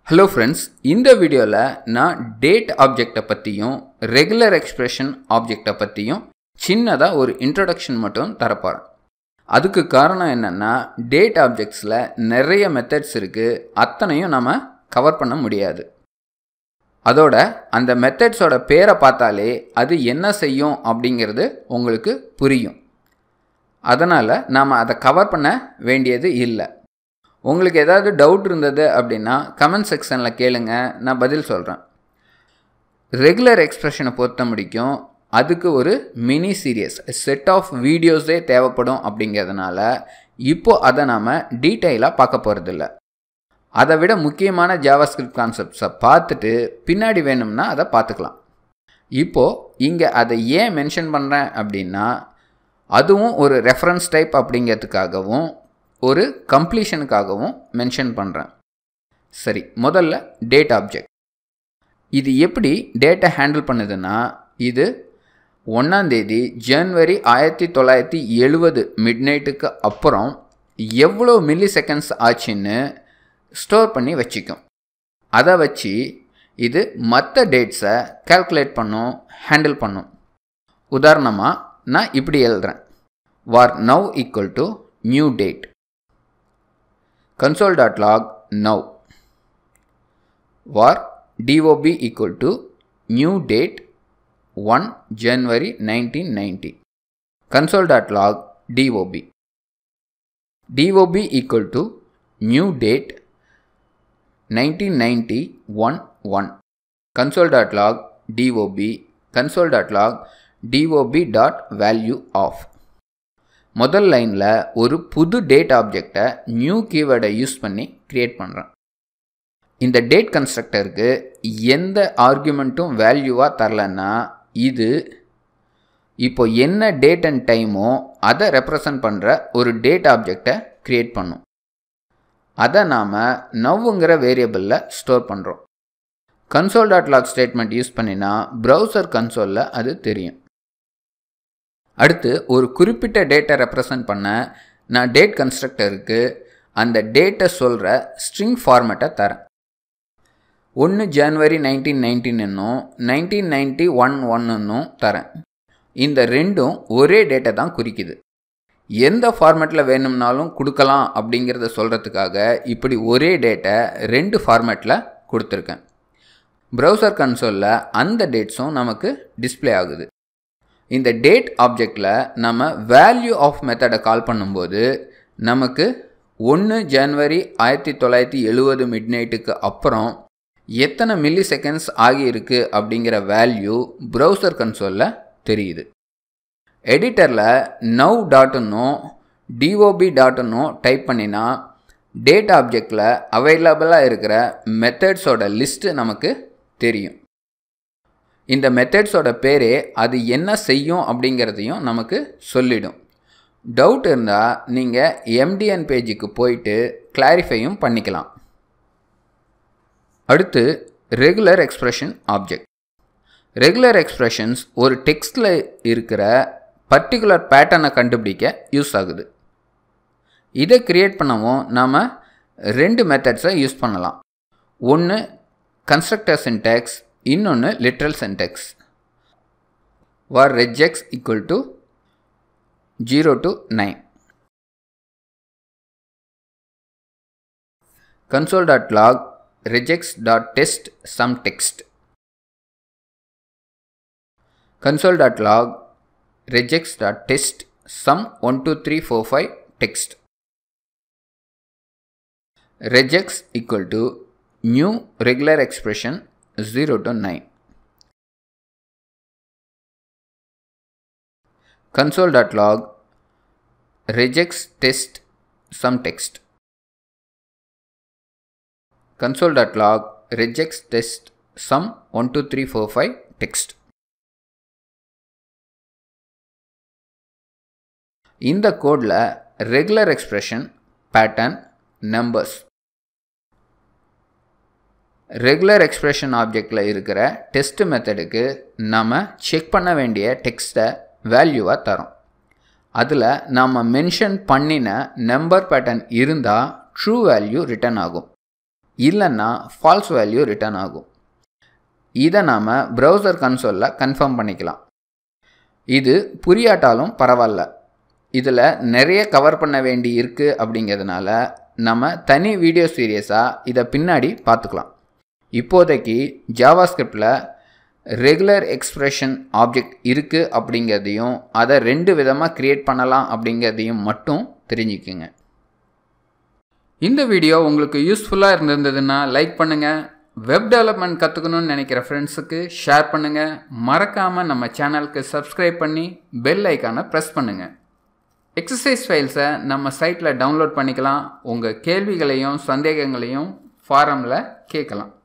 Hello friends இந்த வீடியோவில் நான் டேட் ஆப்ஜெக்டை பற்றியும் ரெகுலர் எக்ஸ்பிரஷன் ஆப்ஜெக்டை பற்றியும் சின்னதாக ஒரு இன்ட்ரடக்ஷன் மட்டும் தரப்போகிறேன் அதுக்கு காரணம் என்னென்னா டேட் ஆப்ஜெக்ட்ஸில் நிறைய மெத்தட்ஸ் இருக்குது அத்தனையும் நம்ம கவர் பண்ண முடியாது அதோட அந்த மெத்தட்ஸோட பேரை பார்த்தாலே அது என்ன செய்யும் அப்படிங்கிறது உங்களுக்கு புரியும் அதனால் நாம் அதை கவர் பண்ண வேண்டியது இல்லை உங்களுக்கு ஏதாவது டவுட் இருந்தது அப்படின்னா கமெண்ட் செக்ஷனில் கேளுங்க நான் பதில் சொல்கிறேன் ரெகுலர் எக்ஸ்ப்ரெஷனை பொறுத்த முடிக்கும் அதுக்கு ஒரு மினி சீரியஸ் செட் ஆஃப் வீடியோஸே தேவைப்படும் அப்படிங்கிறதுனால இப்போ அதை நாம் டீட்டெயிலாக பார்க்க போகிறதில்ல அதை விட முக்கியமான ஜாவாஸ்கிரிப்ட் கான்செப்ட்ஸை பார்த்துட்டு பின்னாடி வேணும்னா அதை பார்த்துக்கலாம் இப்போது இங்கே அதை ஏன் மென்ஷன் பண்ணுறேன் அப்படின்னா அதுவும் ஒரு ரெஃபரன்ஸ் டைப் அப்படிங்கிறதுக்காகவும் ஒரு கம்ப்ளீஷனுக்காகவும் மென்ஷன் பண்ணுறேன் சரி முதல்ல டேட் ஆப்ஜெக்ட் இது எப்படி டேட்டை ஹேண்டில் பண்ணுதுன்னா இது ஒன்றாந்தேதி ஜனவரி ஆயிரத்தி தொள்ளாயிரத்தி எழுபது மிட் நைட்டுக்கு அப்புறம் எவ்வளோ மில்லி செகண்ட்ஸ் ஆச்சுன்னு ஸ்டோர் பண்ணி வச்சுக்கும் அதை வச்சு இது மற்ற டேட்ஸை கால்குலேட் பண்ணும் ஹேண்டில் பண்ணும் உதாரணமாக நான் இப்படி எழுதுறேன் var now equal to new date console.log now var dob equal to new date 1 January 1990 console.log dob dob equal to new date 1990 1 1 console.log dob console.log dob dot value of முதல் லைனில் ஒரு புது டேட் ஆப்ஜெக்டை நியூ கீவேர்டை use பண்ணி create பண்ணுறேன் இந்த date கன்ஸ்ட்ரக்டருக்கு எந்த ஆர்குமெண்ட்டும் வேல்யூவாக தரலன்னா இது இப்போ என்ன டேட் அண்ட் டைமோ அதை ரெப்ரசன்ட் பண்ணுற ஒரு டேட் ஆப்ஜெக்டை க்ரியேட் பண்ணும் அதை நாம் நவ்வுங்கிற வேரியபிளில் ஸ்டோர் பண்ணுறோம் console dot log statement use பண்ணினா ப்ரௌசர் கன்சோலில் அது தெரியும் அடுத்து ஒரு குறிப்பிட்ட டேட்டை ரெப்ரசன்ட் பண்ண நான் டேட் கன்ஸ்ட்ரக்டருக்கு அந்த டேட்டை சொல்கிற ஸ்ட்ரிங் ஃபார்மேட்டை தரேன் ஒன்று ஜனவரி நைன்டீன் நைன்டீன்னும் நைன்டீன் நைன்டி ஒன் ஒன்னும் தரேன் இந்த ரெண்டும் ஒரே டேட்டை தான் குறிக்குது எந்த ஃபார்மேட்டில் வேணும்னாலும் கொடுக்கலாம் அப்படிங்கிறத சொல்கிறதுக்காக இப்படி ஒரே டேட்டை ரெண்டு ஃபார்மேட்டில் கொடுத்துருக்கேன் ப்ரௌசர் கன்சோலில் அந்த டேட்ஸும் நமக்கு டிஸ்பிளே ஆகுது இந்த டேட் ஆப்ஜெக்டில் நம்ம வேல்யூ ஆஃப் மெத்தடை கால் பண்ணும்போது நமக்கு ஒன்று ஜனவரி ஆயிரத்தி தொள்ளாயிரத்தி எழுபது மிட் நைட்டுக்கு அப்புறம் எத்தனை மில்லி செகண்ட்ஸ் ஆகியிருக்கு அப்படிங்கிற வேல்யூ ப்ரௌசர் கன்சோலில் தெரியுது எடிட்டரில் நவ் டாட்டுன்னும் டிஓபி டாட்டுன்னும் டைப் பண்ணினா டேட் ஆப்ஜெக்டில் அவைலபிளாக இருக்கிற மெத்தட்ஸோட லிஸ்ட்டு நமக்கு தெரியும் இந்த மெத்தட்ஸோட பேரே அது என்ன செய்யும் அப்படிங்கிறதையும் நமக்கு சொல்லிடும் டவுட் இருந்தால் நீங்கள் எம்டிஎன் பேஜுக்கு போயிட்டு கிளாரிஃபையும் பண்ணிக்கலாம் அடுத்து regular expression object regular expressions ஒரு டெக்ஸ்டில் இருக்கிற பர்டிகுலர் பேட்டர்னை கண்டுபிடிக்க யூஸ் ஆகுது இதை க்ரியேட் பண்ணவும் நாம் ரெண்டு மெத்தட்ஸை யூஸ் பண்ணலாம் ஒன்று கன்ஸ்ட்ரக்டர் சின்டெக்ஸ் இன்னொன்று literal syntax var regex equal to zero to nine console dot log regex dot test some text console dot log regex dot test some one two three four five text regex equal to new regular expression 0 to 9. console.log regex test some text. console.log regex test sum 1 2 3 4 5 text. இந்த கோடில் regular expression pattern numbers regular expression ஆப்ஜெக்டில் இருக்கிற test மெத்தடுக்கு நம்ம check பண்ண வேண்டிய டெக்ஸ்ட்டை வேல்யூவாக தரோம் அதில் நம்ம மென்ஷன் பண்ணின நம்பர் பேட்டர்ன் இருந்தால் ட்ரூ வேல்யூ ரிட்டர்ன் ஆகும் இல்லைன்னா ஃபால்ஸ் வேல்யூ ரிட்டர்ன் ஆகும் இதை நாம் ப்ரௌசர் கன்சோலில் கன்ஃபார்ம் பண்ணிக்கலாம் இது புரியாட்டாலும் பரவாயில்ல இதில் நிறைய கவர் பண்ண வேண்டி இருக்குது அப்படிங்கிறதுனால நம்ம தனி வீடியோ சீரியஸாக இதை பின்னாடி பார்த்துக்கலாம் இப்போதைக்கு ஜாவா ஸ்கிரிப்டில் ரெகுலர் எக்ஸ்ப்ரெஷன் ஆப்ஜெக்ட் இருக்குது அப்படிங்கிறதையும் அதை ரெண்டு விதமாக க்ரியேட் பண்ணலாம் அப்படிங்கிறதையும் மட்டும் தெரிஞ்சுக்குங்க இந்த வீடியோ உங்களுக்கு யூஸ்ஃபுல்லாக இருந்திருந்ததுன்னா லைக் பண்ணுங்கள் வெப் டெவலப்மெண்ட் கற்றுக்கணும்னு நினைக்கிற ஃப்ரெண்ட்ஸுக்கு ஷேர் பண்ணுங்கள் மறக்காமல் நம்ம சேனலுக்கு சப்ஸ்கிரைப் பண்ணி பெல் ஐக்கானை ப்ரெஸ் பண்ணுங்கள் எக்ஸசைஸ் ஃபைல்ஸை நம்ம சைட்டில் டவுன்லோட் பண்ணிக்கலாம் உங்கள் கேள்விகளையும் சந்தேகங்களையும் ஃபாரமில் கேட்கலாம்